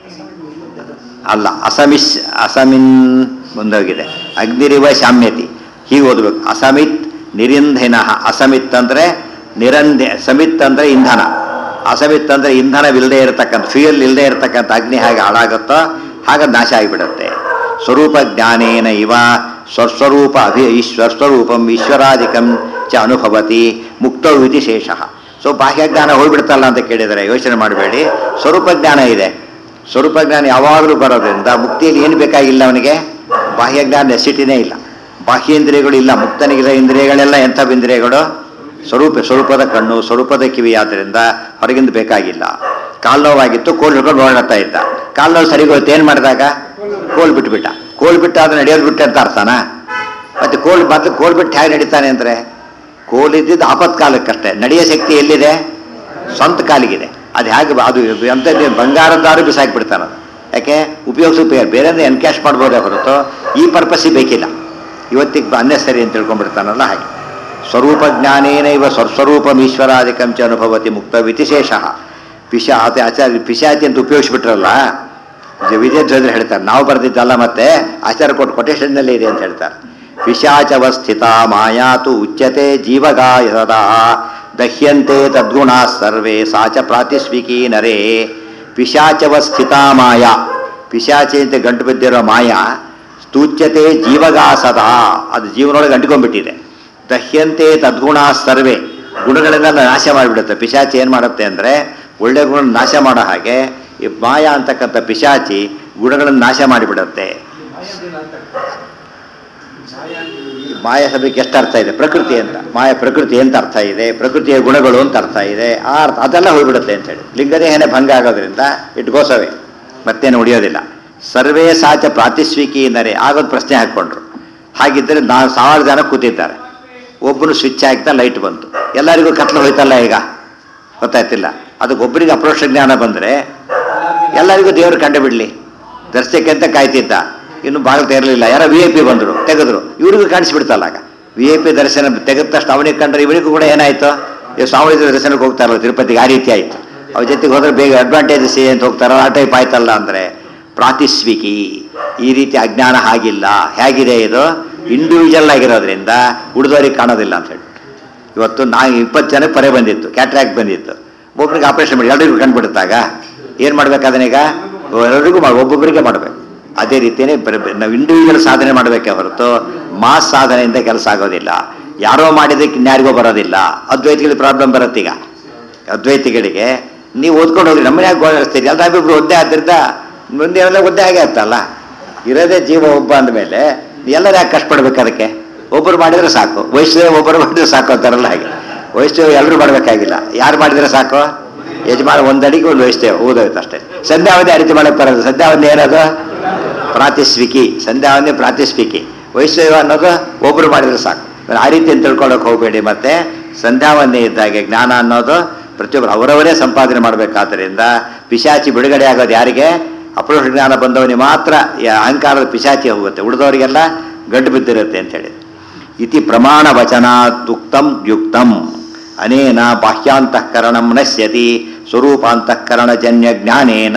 ಅಲ್ಲ ಅಸಮಿಸ್ ಅಸಮಿನ್ ಮುಂದೋಗಿದೆ ಅಗ್ನಿರಿವ ಶಾಮ್ಯತಿ ಹೀಗೆ ಓದಬೇಕು ಅಸಮಿತ್ ನಿರಿಂಧಿನ ಅಸಮಿತ್ ಅಂದರೆ ನಿರಂಧೆ ಸಮಿತ್ ಅಂದರೆ ಇಂಧನ ಅಸಮಿತ್ ಅಂದರೆ ಇಂಧನವಿಲ್ಲದೆ ಇರತಕ್ಕಂಥ ಫ್ಯೂಯಲ್ ಇಲ್ಲದೆ ಇರತಕ್ಕಂಥ ಅಗ್ನಿ ಹೇಗೆ ಹಾಳಾಗುತ್ತೋ ಹಾಗೆ ನಾಶ ಆಗಿಬಿಡುತ್ತೆ ಸ್ವರೂಪ ಜ್ಞಾನೇನ ಇವ ಸ್ವಸ್ವರೂಪ ಅಭಿ ಸ್ವಸ್ವರೂಪಂ ಈಶ್ವರಾಧಿಕಂ ಚ ಅನುಭವತಿ ಮುಕ್ತೌ ಇತಿ ಶೇಷಃ ಸೊ ಬಾಹ್ಯಜ್ಞಾನ ಹೋಗ್ಬಿಡ್ತಲ್ಲ ಅಂತ ಕೇಳಿದರೆ ಯೋಚನೆ ಮಾಡಬೇಡಿ ಸ್ವರೂಪ ಜ್ಞಾನ ಇದೆ ಸ್ವರೂಪ ಜ್ಞಾನ ಯಾವಾಗಲೂ ಬರೋದ್ರಿಂದ ಮುಕ್ತಿಯಲ್ಲಿ ಏನು ಬೇಕಾಗಿಲ್ಲ ಅವನಿಗೆ ಬಾಹ್ಯಜ್ಞಾನ ನೆಸಿಟಿನೇ ಇಲ್ಲ ಬಾಹ್ಯೇಂದ್ರಿಯಗಳು ಇಲ್ಲ ಮುಕ್ತನಿಗಿಲ್ಲ ಇಂದ್ರಿಯಗಳೆಲ್ಲ ಎಂಥ ಇಂದ್ರಿಯಗಳು ಸ್ವರೂಪ ಸ್ವರೂಪದ ಕಣ್ಣು ಸ್ವರೂಪದ ಕಿವಿ ಆದ್ದರಿಂದ ಹೊರಗಿಂದ ಬೇಕಾಗಿಲ್ಲ ಕಾಲು ನೋವಾಗಿತ್ತು ಕೋಲ್ ಹಿಡ್ಕೊಂಡು ಓಡಾಡ್ತಾ ಇದ್ದ ಕಾಲು ನೋವು ಸರಿಗೋಯ್ತು ಏನು ಮಾಡಿದಾಗ ಕೋಲ್ ಬಿಟ್ಬಿಟ್ಟ ಕೋಲ್ ಬಿಟ್ಟು ಅದು ನಡೆಯೋದು ಬಿಟ್ಟು ಅಂತ ಅರ್ಥನಾ ಮತ್ತೆ ಕೋಲ್ ಮತ್ತೆ ಕೋಲ್ ಬಿಟ್ಟು ಹೇಗೆ ನಡೀತಾನೆ ಅಂದರೆ ಕೋಲಿದ್ದಿದ್ದು ಆಪತ್ಕಾಲಕ್ಕಷ್ಟೇ ನಡೆಯೋ ಶಕ್ತಿ ಎಲ್ಲಿದೆ ಸ್ವಂತ ಕಾಲಿಗಿದೆ ಅದು ಹೇಗೆ ಅದು ಎಂತ ಬಂಗಾರದಾರು ಬಿಸಾಕ್ಬಿಡ್ತಾನೆ ಅದು ಯಾಕೆ ಉಪಯೋಗಿಸೋ ಬೇರೆ ಬೇರೆ ಎನ್ಕ್ಯಾಶ್ ಮಾಡ್ಬೋದೇ ಹೊರತು ಈ ಪರ್ಪಸ್ಸಿಗೆ ಬೇಕಿಲ್ಲ ಇವತ್ತಿಗೆ ಅನ್ನೆಸರಿ ಅಂತ ತಿಳ್ಕೊಂಡ್ಬಿಡ್ತಾನಲ್ಲ ಹಾಗೆ ಸ್ವರೂಪ ಜ್ಞಾನೇನ ಇವ ಸ್ವಸ್ವರೂಪಮೀಶ್ವರಾದಿಕಂಚ ಅನುಭವತಿ ಮುಕ್ತ ವಿತಿಶೇಷ ಪಿಶ ಆತ ಆಚಾರ್ಯ ಪಿಶಾತಿ ಅಂತ ಉಪಯೋಗಿಸ್ಬಿಟ್ರಲ್ಲ ಜ- ವಿಜಯಧ್ವಜರು ಹೇಳ್ತಾರೆ ನಾವು ಬರೆದಿದ್ದಲ್ಲ ಮತ್ತೆ ಆಚಾರ್ಯ ಕೊಟ್ಟು ಕೊಟೇಶನ್ನಲ್ಲಿ ಇದೆ ಅಂತ ಹೇಳ್ತಾರೆ ಪಿಶಾಚವಸ್ಥಿತ ಮಾಯಾತು ಉಚ್ಯತೆ ಜೀವಗಾಯ ಸದಾ ದಹ್ಯಂತೆ ತದ್ಗುಣ ಸರ್ವೇ ಸಾಚ ಪ್ರಾತಿಸ್ವಿಕಿ ನರೇ ಪಿಶಾಚವಸ್ಥಿತ ಮಾಯಾ ಪಿಶಾಚಿ ಅಂತ ಗಂಟು ಬಿದ್ದಿರೋ ಮಾಯಾ ಸ್ತೂಚ್ಯತೆ ಜೀವಗಾ ಸದಾ ಅದು ಜೀವನೊಳಗೆ ಅಂಟಿಕೊಂಡ್ಬಿಟ್ಟಿದೆ ದಹ್ಯಂತೆ ತದ್ಗುಣ ಸರ್ವೇ ಗುಣಗಳನ್ನೆಲ್ಲ ನಾಶ ಮಾಡಿಬಿಡುತ್ತೆ ಪಿಶಾಚಿ ಏನು ಮಾಡುತ್ತೆ ಅಂದರೆ ಒಳ್ಳೆ ಗುಣ ನಾಶ ಮಾಡೋ ಹಾಗೆ ಈ ಮಾಯಾ ಅಂತಕ್ಕಂಥ ಪಿಶಾಚಿ ಗುಣಗಳನ್ನು ನಾಶ ಮಾಡಿಬಿಡುತ್ತೆ ಈ ಮಾಯ ಶಬ್ದಕ್ಕೆ ಎಷ್ಟು ಅರ್ಥ ಇದೆ ಪ್ರಕೃತಿ ಅಂತ ಮಾಯ ಪ್ರಕೃತಿ ಅಂತ ಅರ್ಥ ಇದೆ ಪ್ರಕೃತಿಯ ಗುಣಗಳು ಅಂತ ಅರ್ಥ ಇದೆ ಆ ಅರ್ಥ ಅದೆಲ್ಲ ಹೋಗ್ಬಿಡುತ್ತೆ ಅಂತ ಹೇಳಿ ಲಿಂಗದೇಹನೇ ಭಂಗ ಆಗೋದ್ರಿಂದ ಇಟ್ ಗೋಸವೆ ಮತ್ತೇನು ಉಳಿಯೋದಿಲ್ಲ ಸರ್ವೇ ಸಾಚ ಪ್ರಾತಿಸ್ವಿಕಿ ನರೆ ಆಗೊಂದು ಪ್ರಶ್ನೆ ಹಾಕ್ಕೊಂಡ್ರು ಹಾಗಿದ್ದರೆ ನಾವು ಸಾವಿರ ಜನ ಕೂತಿದ್ದಾರೆ ಒಬ್ಬನು ಸ್ವಿಚ್ ಹಾಕಿದ ಲೈಟ್ ಬಂತು ಎಲ್ಲರಿಗೂ ಕತ್ಲು ಹೋಯ್ತಲ್ಲ ಈಗ ಗೊತ್ತಾಯ್ತಿಲ್ಲ ಅದಕ್ಕೆ ಒಬ್ಬರಿಗೆ ಅಪ್ರೋಕ್ಷ ಜ್ಞಾನ ಬಂದರೆ ಎಲ್ಲರಿಗೂ ದೇವರು ಕಂಡು ಬಿಡಲಿ ದರ್ಶಕ್ಕೆ ಅಂತ ಕಾಯ್ತಿದ್ದ ಇನ್ನು ಬಾಗಿಲು ತೆರಲಿಲ್ಲ ಯಾರೋ ವಿ ಐ ಪಿ ಬಂದರು ತೆಗೆದ್ರು ಇವ್ರಿಗೂ ಕಾಣಿಸ್ಬಿಡ್ತಲ್ಲ ಆಗ ವಿ ಐ ಪಿ ದರ್ಶನ ತೆಗೆದ ತಕ್ಷಣ ಅವನಿಗೆ ಕಂಡ್ರೆ ಇವರಿಗೂ ಕೂಡ ಏನಾಯ್ತು ಈ ಸ್ವಾಮಿ ದರ್ಶನಕ್ಕೆ ಹೋಗ್ತಾರಲ್ಲ ತಿರುಪತಿಗೆ ಆ ರೀತಿ ಆಯಿತು ಅವ್ರ ಜೊತೆಗೆ ಹೋದ್ರೆ ಬೇಗ ಅಡ್ವಾಂಟೇಜಸ್ ಅಂತ ಹೋಗ್ತಾರಲ್ಲ ಆ ಟೈಪ್ ಆಯ್ತಲ್ಲ ಅಂದರೆ ಪ್ರಾತಿಸ್ವಿಕಿ ಈ ರೀತಿ ಅಜ್ಞಾನ ಹಾಗಿಲ್ಲ ಹೇಗಿದೆ ಇದು ಇಂಡಿವಿಜುವಲ್ ಆಗಿರೋದ್ರಿಂದ ಉಳಿದವರಿಗೆ ಕಾಣೋದಿಲ್ಲ ಅಂತ ಹೇಳಿ ಇವತ್ತು ನಾ ಇಪ್ಪತ್ತು ಜನಕ್ಕೆ ಪರೆ ಬಂದಿತ್ತು ಕ್ಯಾಟ್ರಾಕ್ಟ್ ಬಂದಿತ್ತು ಒಬ್ಬರಿಗೆ ಆಪರೇಷನ್ ಮಾಡಿ ಎಲ್ಲರಿಗೂ ಕಂಡುಬಿಡುತ್ತಾಗ ಏನು ಮಾಡ್ಬೇಕು ಅದನ್ನೀಗ ಎಲ್ಲರಿಗೂ ಮಾಡಿ ಒಬ್ಬೊಬ್ಬರಿಗೆ ಮಾಡಬೇಕು ಅದೇ ರೀತಿಯೇ ಬರ ನಾವು ಇಂಡಿವಿಜುವಲ್ ಸಾಧನೆ ಮಾಡಬೇಕೇ ಹೊರತು ಮಾಸ್ ಸಾಧನೆಯಿಂದ ಕೆಲಸ ಆಗೋದಿಲ್ಲ ಯಾರೋ ಮಾಡಿದ್ದಕ್ಕೆ ಇನ್ಯಾರಿಗೋ ಬರೋದಿಲ್ಲ ಅದ್ವೈತಿಗಳಿಗೆ ಪ್ರಾಬ್ಲಮ್ ಬರುತ್ತೀಗ ಅದ್ವೈತಿಗಳಿಗೆ ನೀವು ಓದ್ಕೊಂಡು ಹೋಗಿ ನಮ್ಮನೆ ಯಾಕೆ ಗೋಳಿಸ್ತೀರಿ ಎಲ್ಲ ನಾವಿಬ್ರು ಒದ್ದೆ ಆದ್ದರಿಂದ ಮುಂದೆ ಎಲ್ಲ ಒದ್ದೆ ಆಗೇ ಆಗ್ತಲ್ಲ ಇರೋದೇ ಜೀವ ಒಬ್ಬ ಅಂದಮೇಲೆ ಎಲ್ಲರೂ ಯಾಕೆ ಕಷ್ಟಪಡ್ಬೇಕು ಅದಕ್ಕೆ ಒಬ್ಬರು ಮಾಡಿದ್ರೆ ಸಾಕು ವಯಸ್ಸು ಒಬ್ಬರು ಮಾಡಿದ್ರೆ ಸಾಕು ಅಂತಾರಲ್ಲ ಹಾಗೆ ವಯಸ್ಸು ಎಲ್ಲರೂ ಮಾಡಬೇಕಾಗಿಲ್ಲ ಯಾರು ಮಾಡಿದ್ರೆ ಸಾಕು ಯಜಮಾನ ಒಂದು ಅಡಿಗೆ ಒಂದು ವಹಿಸ್ತೇವೆ ಓದೋಯ್ತು ಅಷ್ಟೇ ಸಂಧ್ಯಾವಧಿ ಆ ರೀತಿ ಮಾಡಕ್ಕೆ ಬರೋದು ಸಂಧ್ಯಾವಧಿ ಏನದು ಪ್ರಾತಿಸ್ವಿಕಿ ಸಂಧ್ಯಾವಧಿ ಪ್ರಾತಿಸ್ವಿಕಿ ವೈಷ್ಣವ ಅನ್ನೋದು ಒಬ್ಬರು ಮಾಡಿದ್ರೆ ಸಾಕು ಆ ರೀತಿ ಅಂತ ತಿಳ್ಕೊಳ್ಳೋಕೆ ಹೋಗಬೇಡಿ ಮತ್ತೆ ಸಂಧ್ಯಾವನ್ನೇ ಇದ್ದಾಗೆ ಜ್ಞಾನ ಅನ್ನೋದು ಪ್ರತಿಯೊಬ್ಬರು ಅವರವರೇ ಸಂಪಾದನೆ ಮಾಡಬೇಕಾದ್ದರಿಂದ ಪಿಶಾಚಿ ಬಿಡುಗಡೆ ಆಗೋದು ಯಾರಿಗೆ ಅಪರೋಕ್ಷ ಜ್ಞಾನ ಬಂದವನಿಗೆ ಮಾತ್ರ ಈ ಅಹಂಕಾರದ ಪಿಶಾಚಿ ಹೋಗುತ್ತೆ ಉಳಿದವರಿಗೆಲ್ಲ ಗಂಟು ಬಿದ್ದಿರುತ್ತೆ ಅಂತ ಹೇಳಿ ಇತಿ ಪ್ರಮಾಣ ವಚನಾದುಕ್ತಂ ಯುಕ್ತಂ ಅನೇನ ಬಾಹ್ಯಾಂತಃಕರಣಂ ನಶ್ಯತಿ ಸ್ವರೂಪಾಂತಃಕರಣಜನ್ಯ ಜ್ಞಾನೇನ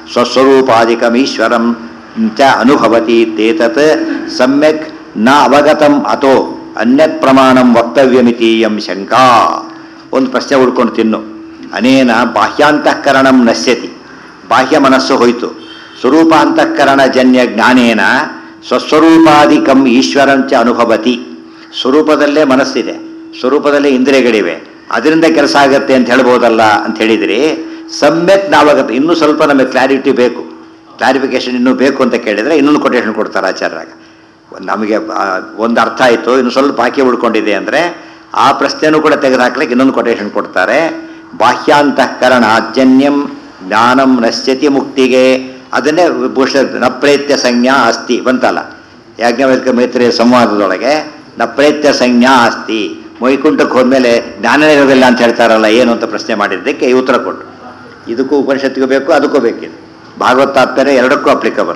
ಸ್ವಸ್ವರೂಪಾದಿಕಮೀಶ್ವರಂ ಚ ಅನುಭವತಿ ತೇತತ್ ಸಮ್ಯಕ್ ನ ಅವಗತಂ ಅಥೋ ಅನ್ಯತ್ ಪ್ರಮಾಣಂ ವಕ್ತವ್ಯಮಿತೀಯಂ ಶಂಕಾ ಒಂದು ಪ್ರಶ್ನೆ ಉಳ್ಕೊಂಡು ತಿನ್ನು ಅನೇನ ಬಾಹ್ಯಾಂತಃಕರಣಂ ನಶ್ಯತಿ ಬಾಹ್ಯ ಮನಸ್ಸು ಹೋಯಿತು ಸ್ವರೂಪಾಂತಃಕರಣ ಜನ್ಯ ಜ್ಞಾನೇನ ಸ್ವಸ್ವರೂಪಾದಿಕಂ ಈಶ್ವರಂಚ ಅನುಭವತಿ ಸ್ವರೂಪದಲ್ಲೇ ಮನಸ್ಸಿದೆ ಸ್ವರೂಪದಲ್ಲೇ ಇಂದ್ರಿಯಗಳಿವೆ ಅದರಿಂದ ಕೆಲಸ ಆಗತ್ತೆ ಅಂತ ಹೇಳ್ಬೋದಲ್ಲ ಅಂತ ಹೇಳಿದ್ರಿ ಸಮ್ಯಕ್ ನಾವಾಗತ್ತೆ ಇನ್ನೂ ಸ್ವಲ್ಪ ನಮಗೆ ಕ್ಲಾರಿಟಿ ಬೇಕು ಕ್ಲಾರಿಫಿಕೇಶನ್ ಇನ್ನೂ ಬೇಕು ಅಂತ ಕೇಳಿದರೆ ಇನ್ನೊಂದು ಕೊಟೇಶನ್ ಕೊಡ್ತಾರೆ ಆಚಾರ್ಯಾಗ ನಮಗೆ ಆ, ಒಂದು ಅರ್ಥ ಆಯಿತು ಇನ್ನು ಸ್ವಲ್ಪ ಬಾಕಿ ಉಳ್ಕೊಂಡಿದೆ ಅಂದರೆ ಆ ಪ್ರಶ್ನೆನೂ ಕೂಡ ತೆಗೆದುಹಾಕ್ಲಿಕ್ಕೆ ಇನ್ನೊಂದು ಕೊಟೇಶನ್ ಕೊಡ್ತಾರೆ ಬಾಹ್ಯಾಂತಃಕರಣ ಅಜನ್ಯಂ ಜ್ಞಾನಂ ನಶ್ಯತಿ ಮುಕ್ತಿಗೆ ಅದನ್ನೇ ಭೂಷ ನಪ್ರೇತ್ಯ ಸಂಜ್ಞಾ ಅಸ್ತಿ ಬಂತಲ್ಲ ಯಾಜ್ಞವಲ್ಕ ಮೈತ್ರಿಯ ಸಂವಾದದೊಳಗೆ ನಪ್ರೇತ್ಯ ಸಂಜ್ಞಾ ಅಸ್ತಿ ಮೈಕುಂಠಕ್ಕೆ ಹೋದ್ಮೇಲೆ ಜ್ಞಾನ ಇರೋದಿಲ್ಲ ಅಂತ ಹೇಳ್ತಾರಲ್ಲ ಏನು ಅಂತ ಪ್ರಶ್ನೆ ಮಾಡಿದ್ದಕ್ಕೆ ಈ ಉತ್ತರ ಕೊಟ್ಟು ಇದಕ್ಕೂ ಉಪನಿಷತ್ತಿಗೂ ಬೇಕು ಅದಕ್ಕೂ ಬೇಕಿದೆ ಭಾಗವತಾತ್ಮರೆ ಎರಡಕ್ಕೂ ಅಪ್ಲಿಕಬಲ್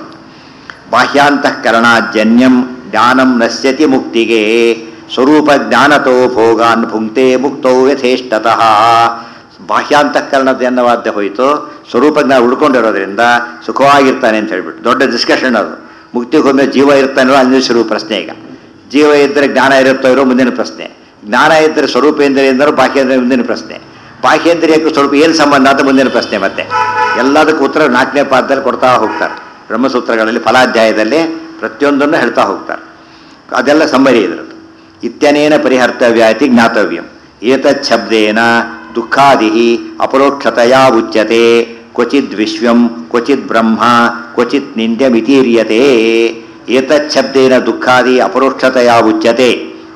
ಬಾಹ್ಯಾಂತಃಕರಣ ಜನ್ಯಂ ಜ್ಞಾನಂ ನಶ್ಯತಿ ಮುಕ್ತಿಗೆ ಸ್ವರೂಪ ಜ್ಞಾನತೋ ಭೋಗಾನ್ ಭುಂಕ್ತೆ ಮುಕ್ತೋ ಯಥೇಷ್ಟತಃ ಬಾಹ್ಯಾಂತಃಕರಣದ ಎನ್ನವಾದ್ಯ ಹೋಯಿತು ಸ್ವರೂಪ ಜ್ಞಾನ ಉಳ್ಕೊಂಡಿರೋದ್ರಿಂದ ಸುಖವಾಗಿರ್ತಾನೆ ಅಂತ ಹೇಳ್ಬಿಟ್ಟು ದೊಡ್ಡ ಡಿಸ್ಕಷನ್ ಅದು ಮುಕ್ತಿಗೆ ಹೋದ್ಮೇಲೆ ಜೀವ ಇರ್ತಾನೋ ಅಲ್ಲಿ ಶುರು ಪ್ರಶ್ನೆ ಈಗ ಜೀವ ಇದ್ದರೆ ಜ್ಞಾನ ಇರುತ್ತೋ ಇರೋ ಮುಂದಿನ ಪ್ರಶ್ನೆ ಜ್ಞಾನ ಇದ್ದರೆ ಸ್ವರೂಪೇಂದ್ರಿಯ ಎಂದರೂ ಬಾಹ್ಯೇಂದ್ರಿಯ ಮುಂದಿನ ಪ್ರಶ್ನೆ ಬಾಹ್ಯೇಂದ್ರಿಯಕ್ಕೂ ಸ್ವಲ್ಪ ಏನು ಸಂಬಂಧ ಅಂತ ಮುಂದಿನ ಪ್ರಶ್ನೆ ಮತ್ತೆ ಎಲ್ಲದಕ್ಕೂ ಉತ್ತರ ನಾಲ್ಕನೇ ಪಾದದಲ್ಲಿ ಕೊಡ್ತಾ ಹೋಗ್ತಾರೆ ಬ್ರಹ್ಮಸೂತ್ರಗಳಲ್ಲಿ ಫಲಾಧ್ಯಾಯದಲ್ಲಿ ಪ್ರತಿಯೊಂದನ್ನು ಹೇಳ್ತಾ ಹೋಗ್ತಾರೆ ಅದೆಲ್ಲ ಸಮ್ಮರಿ ಇದ್ರದ್ದು ಇತ್ಯನೇನ ಪರಿಹರ್ತವ್ಯ ಇತಿ ಜ್ಞಾತವ್ಯಂ ಏತತ್ ಶಬ್ದೇನ ದುಃಖಾದಿ ಅಪರೋಕ್ಷತೆಯ ಉಚ್ಯತೆ ಕ್ವಚಿದ್ ವಿಶ್ವಂ ಕ್ವಚಿತ್ ಬ್ರಹ್ಮ ಕ್ವಚಿತ್ ನಿಂದ್ಯಮಿತೀರ್ಯತೆ ಏತತ್ ಶಬ್ದೇನ ದುಃಖಾದಿ ಅಪರೋಕ್ಷತೆಯ ಉಚ್ಯತೆ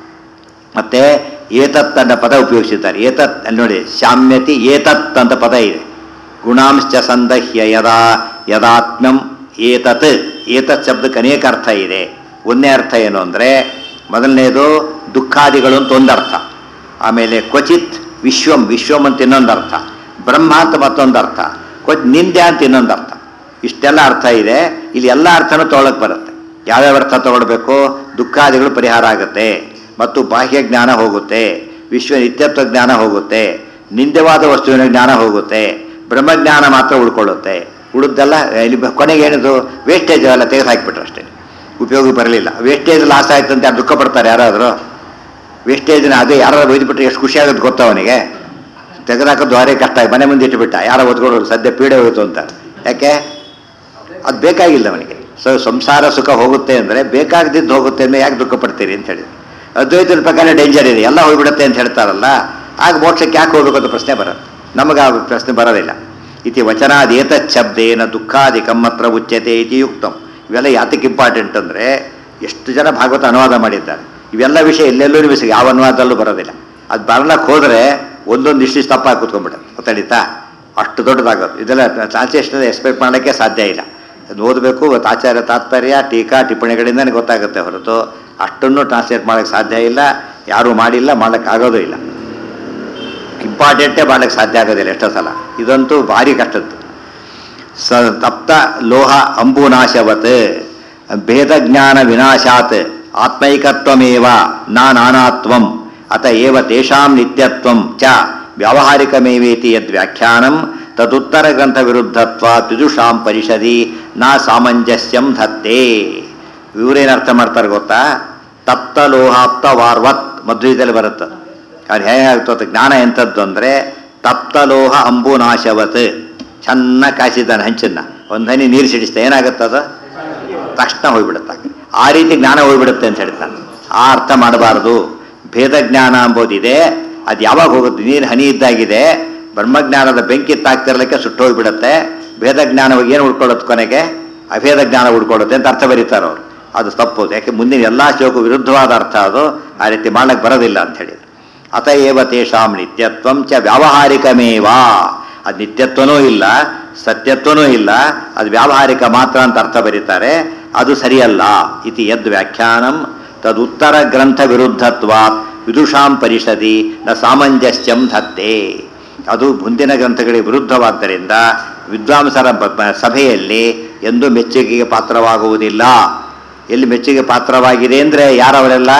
ಮತ್ತೆ ಏತತ್ ಅನ್ನೋ ಪದ ಉಪಯೋಗಿಸಿದ್ದಾರೆ ಏತತ್ ಅಲ್ಲಿ ನೋಡಿ ಶಾಮ್ಯತಿ ಏತತ್ ಅಂತ ಪದ ಇದೆ ಗುಣಾಂಶ ಸಂದಹ್ಯ ಯದಾ ಯದಾತ್ಮ್ಯಂ ಏತತ್ ಏತತ್ ಶಬ್ದಕ್ಕೆ ಅನೇಕ ಅರ್ಥ ಇದೆ ಒಂದನೇ ಅರ್ಥ ಏನು ಅಂದರೆ ಮೊದಲನೇದು ದುಃಖಾದಿಗಳು ಅಂತ ಒಂದು ಅರ್ಥ ಆಮೇಲೆ ಕ್ವಚಿತ್ ವಿಶ್ವಂ ವಿಶ್ವಂ ಅಂತ ಇನ್ನೊಂದು ಅರ್ಥ ಬ್ರಹ್ಮ ಅಂತ ಮತ್ತೊಂದು ಅರ್ಥ ಕ್ವ ನಿಂದ್ಯ ಅಂತ ಇನ್ನೊಂದು ಅರ್ಥ ಇಷ್ಟೆಲ್ಲ ಅರ್ಥ ಇದೆ ಇಲ್ಲಿ ಎಲ್ಲ ಅರ್ಥನೂ ತೊಗೊಳಕ್ ಬರುತ್ತೆ ಯಾವ್ಯಾವ ಅರ್ಥ ತಗೊಳ್ಬೇಕು ದುಃಖಾದಿಗಳು ಪರಿಹಾರ ಆಗುತ್ತೆ ಮತ್ತು ಬಾಹ್ಯ ಜ್ಞಾನ ಹೋಗುತ್ತೆ ವಿಶ್ವ ನಿತ್ಯತ್ವ ಜ್ಞಾನ ಹೋಗುತ್ತೆ ನಿಂದ್ಯವಾದ ವಸ್ತುವಿನ ಜ್ಞಾನ ಹೋಗುತ್ತೆ ಬ್ರಹ್ಮಜ್ಞಾನ ಮಾತ್ರ ಉಳ್ಕೊಳ್ಳುತ್ತೆ ಉಳಿದೆಲ್ಲ ಇಲ್ಲಿ ಕೊನೆಗೆ ಏನಿದು ವೇಸ್ಟೇಜ್ ಎಲ್ಲ ತೆಗೆದು ಹಾಕಿಬಿಟ್ರು ಅಷ್ಟೇ ಉಪಯೋಗ ಬರಲಿಲ್ಲ ವೇಸ್ಟೇಜ್ ಲಾಸ್ ಆಯ್ತು ಅಂತ ಯಾರು ದುಃಖ ಪಡ್ತಾರೆ ಯಾರಾದರೂ ವೇಸ್ಟೇಜ್ನ ಅದೇ ಯಾರು ಒಯ್ದುಬಿಟ್ರೆ ಎಷ್ಟು ಖುಷಿ ಆಗುತ್ತೆ ಗೊತ್ತಾ ಅವನಿಗೆ ತೆಗೆದಾಕೋದು ದ್ವಾರೆ ಕಷ್ಟ ಆಗಿ ಮನೆ ಮುಂದೆ ಇಟ್ಟುಬಿಟ್ಟ ಯಾರೋ ಓದ್ಕೊಳ್ಳೋರು ಸದ್ಯ ಪೀಡೆ ಹೋಯಿತು ಅಂತ ಯಾಕೆ ಅದು ಬೇಕಾಗಿಲ್ಲ ಅವನಿಗೆ ಸೊ ಸಂಸಾರ ಸುಖ ಹೋಗುತ್ತೆ ಅಂದರೆ ಬೇಕಾಗದಿದ್ದು ಹೋಗುತ್ತೆ ಅಂದರೆ ಯಾಕೆ ದುಃಖ ಪಡ್ತೀರಿ ಅಂತ ಹೇಳಿ ಅದ್ವೈತದ ಪ್ರಕಾರ ಡೇಂಜರ್ ಇದೆ ಎಲ್ಲ ಹೋಗ್ಬಿಡುತ್ತೆ ಅಂತ ಹೇಳ್ತಾರಲ್ಲ ಆಗ ಮೋಕ್ಷಕ್ಕೆ ಯಾಕೆ ಹೋಗ್ಬೇಕು ಅಂತ ಪ್ರಶ್ನೆ ಬರುತ್ತೆ ನಮಗೆ ಆ ಪ್ರಶ್ನೆ ಬರೋದಿಲ್ಲ ಇತಿ ವಚನಾದೇತ ಶಬ್ದೇನ ದುಃಖಾದಿಕಂ ಮಾತ್ರ ಉಚ್ಯತೆ ಇತಿ ಯುಕ್ತಂ ಇವೆಲ್ಲ ಯಾತಕ್ಕೆ ಇಂಪಾರ್ಟೆಂಟ್ ಅಂದರೆ ಎಷ್ಟು ಜನ ಭಾಗವತ ಅನುವಾದ ಮಾಡಿದ್ದಾರೆ ಇವೆಲ್ಲ ವಿಷಯ ಎಲ್ಲೆಲ್ಲೂ ನಿಮಗೆ ಯಾವ ಅನುವಾದದಲ್ಲೂ ಬರೋದಿಲ್ಲ ಅದು ಬರ್ಲಕ್ಕೆ ಹೋದರೆ ಒಂದೊಂದು ಇಷ್ಟು ತಪ್ಪಾಗಿ ಕೂತ್ಕೊಂಡ್ಬಿಡುತ್ತೆ ಗೊತ್ತಾಡಿತಾ ಅಷ್ಟು ದೊಡ್ಡದಾಗೋದು ಇದೆಲ್ಲ ಟ್ರಾನ್ಸ್ಲೇಷನ್ ಎಕ್ಸ್ಪೆಕ್ಟ್ ಮಾಡೋಕ್ಕೆ ಸಾಧ್ಯ ಇಲ್ಲ ಅದು ಓದಬೇಕು ಇವತ್ತು ಆಚಾರ್ಯ ತಾತ್ಪರ್ಯ ಟೀಕಾ ಟಿಪ್ಪಣಿಗಳಿಂದನೇ ಗೊತ್ತಾಗುತ್ತೆ ಹೊರತು ಅಷ್ಟನ್ನು ಟ್ರಾನ್ಸ್ಲೇಟ್ ಮಾಡೋಕ್ಕೆ ಸಾಧ್ಯ ಇಲ್ಲ ಯಾರೂ ಮಾಡಿಲ್ಲ ಮಾಡೋಕ್ಕೆ ಆಗೋದು ಇಲ್ಲ ಇಂಪಾರ್ಟೆಂಟೇ ಮಾಡೋಕ್ಕೆ ಸಾಧ್ಯ ಆಗೋದಿಲ್ಲ ಎಷ್ಟೋ ಸಲ ಇದಂತೂ ಭಾರಿ ಕಷ್ಟದ್ದು ಸ ತಪ್ತ ಲೋಹ ಅಂಬುನಾಶವತ್ ಭೇದ ಜ್ಞಾನ ವಿನಾಶಾತ್ ಆತ್ಮೈಕತ್ವಮೇವ ನಾ ನಾನಾತ್ವಂ ಅತ ಏವ ತೇಷಾಂ ನಿತ್ಯತ್ವಂ ಚ ವ್ಯಾವಹಾರಿಕಮೇವೇತಿ ಯದ್ ವ್ಯಾಖ್ಯಾನಂ ತದುತ್ತರ ಗ್ರಂಥ ವಿರುದ್ಧತ್ವ ತ್ರಿದುಷಾಂ ಪರಿಷದಿ ನಾ ಸಾಮಂಜಸ್ಯಂ ಧತ್ತೆ ಇವರೇನು ಅರ್ಥ ಮಾಡ್ತಾರೆ ಗೊತ್ತಾ ತಪ್ತ ಲೋಹಾಪ್ತ ವಾರ್ವತ್ ಮಧ್ವಿದಲ್ಲಿ ಬರುತ್ತೆ ಅವ್ರು ಹೇಗಾಗ್ತದೆ ಜ್ಞಾನ ಎಂಥದ್ದು ಅಂದರೆ ತಪ್ತಲೋಹ ಅಂಬುನಾಶವತ್ ಚೆನ್ನಾಗಿ ಕಾಯಿಸಿದ್ದಾನೆ ಹಂಚನ್ನ ಒಂದು ಹನಿ ನೀರು ಸಿಡಿಸ್ತಾ ಏನಾಗುತ್ತದ ತಕ್ಷಣ ಹೋಗ್ಬಿಡುತ್ತೆ ಆ ರೀತಿ ಜ್ಞಾನ ಹೋಗ್ಬಿಡುತ್ತೆ ಅಂತ ಹೇಳ್ತಾನೆ ಆ ಅರ್ಥ ಮಾಡಬಾರದು ಭೇದ ಜ್ಞಾನ ಅಂಬೋದಿದೆ ಅದು ಯಾವಾಗ ಹೋಗುತ್ತೆ ನೀರು ಹನಿ ಇದ್ದಾಗಿದೆ ಬ್ರಹ್ಮಜ್ಞಾನದ ಬೆಂಕಿ ತಾಕ್ತಿರ್ಲಿಕ್ಕೆ ಸುಟ್ಟು ಹೋಗ್ಬಿಡುತ್ತೆ ಭೇದ ಜ್ಞಾನವಾಗಿ ಏನು ಉಳ್ಕೊಳ್ಳುತ್ತೆ ಕೊನೆಗೆ ಅಭೇದ ಜ್ಞಾನ ಉಳ್ಕೊಳ್ಳುತ್ತೆ ಅಂತ ಅರ್ಥ ಬರೀತಾರೆ ಅವರು ಅದು ತಪ್ಪು ಯಾಕೆ ಮುಂದಿನ ಎಲ್ಲ ಶ್ಲೋಕ ವಿರುದ್ಧವಾದ ಅರ್ಥ ಅದು ಆ ರೀತಿ ಮಾಡಕ್ಕೆ ಬರೋದಿಲ್ಲ ಅಂತ ಹೇಳಿದ್ರು ಅತಏವ ತೇಷಾಂ ನಿತ್ಯತ್ವಂ ಚ ವ್ಯಾವಹಾರಿಕಮೇವ ಅದು ನಿತ್ಯತ್ವನೂ ಇಲ್ಲ ಸತ್ಯತ್ವನೂ ಇಲ್ಲ ಅದು ವ್ಯಾವಹಾರಿಕ ಮಾತ್ರ ಅಂತ ಅರ್ಥ ಬರೀತಾರೆ ಅದು ಸರಿಯಲ್ಲ ಇತಿ ಯದ್ ವ್ಯಾಖ್ಯಾನಂ ತದುತ್ತರ ಗ್ರಂಥ ವಿರುದ್ಧತ್ವ ವಿದುಷಾಂ ಪರಿಷದಿ ನ ಸಾಮಂಜಸ್ಯಂ ಧತ್ತೆ ಅದು ಮುಂದಿನ ಗ್ರಂಥಗಳಿಗೆ ವಿರುದ್ಧವಾದ್ದರಿಂದ ವಿದ್ವಾಂಸರ ಬ- ಬ- ಸಭೆಯಲ್ಲಿ ಎಂದೂ ಮೆಚ್ಚುಗೆಗೆ ಪಾತ್ರವಾಗುವುದಿಲ್ಲ ಎಲ್ಲಿ ಮೆಚ್ಚುಗೆ ಪಾತ್ರವಾಗಿದೆ ಅಂದರೆ ಯಾರವರೆಲ್ಲ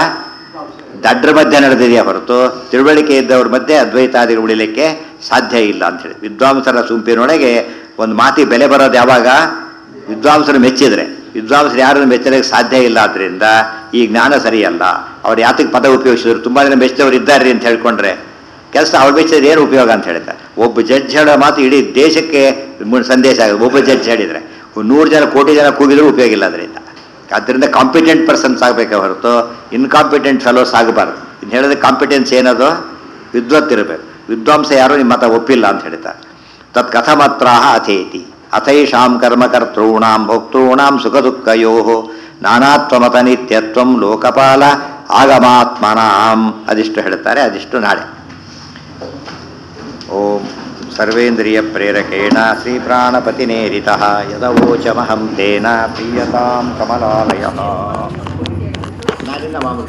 ದಡ್ರ ಮಧ್ಯೆ ನಡೆದಿದೆಯಾ ಹೊರತು ತಿಳುವಳಿಕೆ ಇದ್ದವ್ರ ಮಧ್ಯೆ ಅದ್ವೈತಾದಿಗಳು ಉಳಿಲಿಕ್ಕೆ ಸಾಧ್ಯ ಇಲ್ಲ ಅಂತೇಳಿ ವಿದ್ವಾಂಸರ ಸುಂಪಿನೊಳಗೆ ಒಂದು ಮಾತಿ ಬೆಲೆ ಬರೋದು ಯಾವಾಗ ವಿದ್ವಾಂಸರು ಮೆಚ್ಚಿದ್ರೆ ವಿದ್ವಾಂಸರು ಯಾರನ್ನು ಮೆಚ್ಚಲಿಕ್ಕೆ ಸಾಧ್ಯ ಇಲ್ಲ ಆದ್ದರಿಂದ ಈ ಜ್ಞಾನ ಸರಿಯಲ್ಲ ಅವ್ರು ಯಾತಕ್ಕೆ ಪದ ಉಪಯೋಗಿಸಿದ್ರು ತುಂಬ ಜನ ಮೆಚ್ಚಿದವರು ಇದ್ದಾರೆ ಅಂತ ಹೇಳ್ಕೊಂಡ್ರೆ ಕೆಲಸ ಅವ್ರು ಮೆಚ್ಚಿದ್ರೆ ಏನು ಉಪಯೋಗ ಅಂತ ಹೇಳ್ತಾರೆ ಒಬ್ಬ ಜಡ್ಜ್ ಹೇಳೋ ಮಾತು ಇಡೀ ದೇಶಕ್ಕೆ ಮು- ಸಂದೇಶ ಆಗುತ್ತೆ ಒಬ್ಬ ಜಡ್ಜ್ ಹೇಳಿದರೆ ನೂರು ಜನ ಕೋಟಿ ಜನ ಕೂಗಿದ್ರೂ ಉಪಯೋಗ ಇಲ್ಲ ಅದರಿಂದ ಆದ್ದರಿಂದ ಕಾಂಪಿಟೆಂಟ್ ಪರ್ಸನ್ಸ್ ಆಗಬೇಕೆ ಹೊರತು ಇನ್ಕಾಂಪಿಟೆಂಟ್ ಫೆಲೋಸ್ ಆಗಬಾರ್ದು ಇನ್ನು ಹೇಳಿದ್ರೆ ಕಾಂಪಿಟೆನ್ಸ್ ಏನದು ವಿದ್ವತ್ತಿರಬೇಕು ವಿದ್ವಾಂಸ ಯಾರು ನಿಮ್ಮ ಮತ ಒಪ್ಪಿಲ್ಲ ಅಂತ ಹೇಳ್ತಾರೆ ತತ್ ಕಥಮತ್ರ ಅಥೇತಿ ಅಥೈಷಾಂ ಕರ್ಮಕರ್ತॄಣಾಂ ಭೋಕ್ತॄಣಾಂ ಸುಖ ದುಃಖಯೋ ನಾನಾತ್ವಮತ ನಿತ್ಯತ್ವಂ ಲೋಕಪಾಲ ಆಗಮಾತ್ಮನಾಂ ಅದಿಷ್ಟು ಹೇಳ್ತಾರೆ ಅದಿಷ್ಟು ನಾಳೆ ಓಂ ಸರ್ವೇಂದ್ರಿಯ ಪ್ರೇರಕೇಣ ಶ್ರೀಪ್ರಾಣಪತಿನೇರಿತಃ ಯದವೋಚಮಹಂ ತೇನ ಪ್ರೀಯತಾಂ ಕಮಲಾಲಯ ನಾಳಿಂದ ಮಾಮೂಲು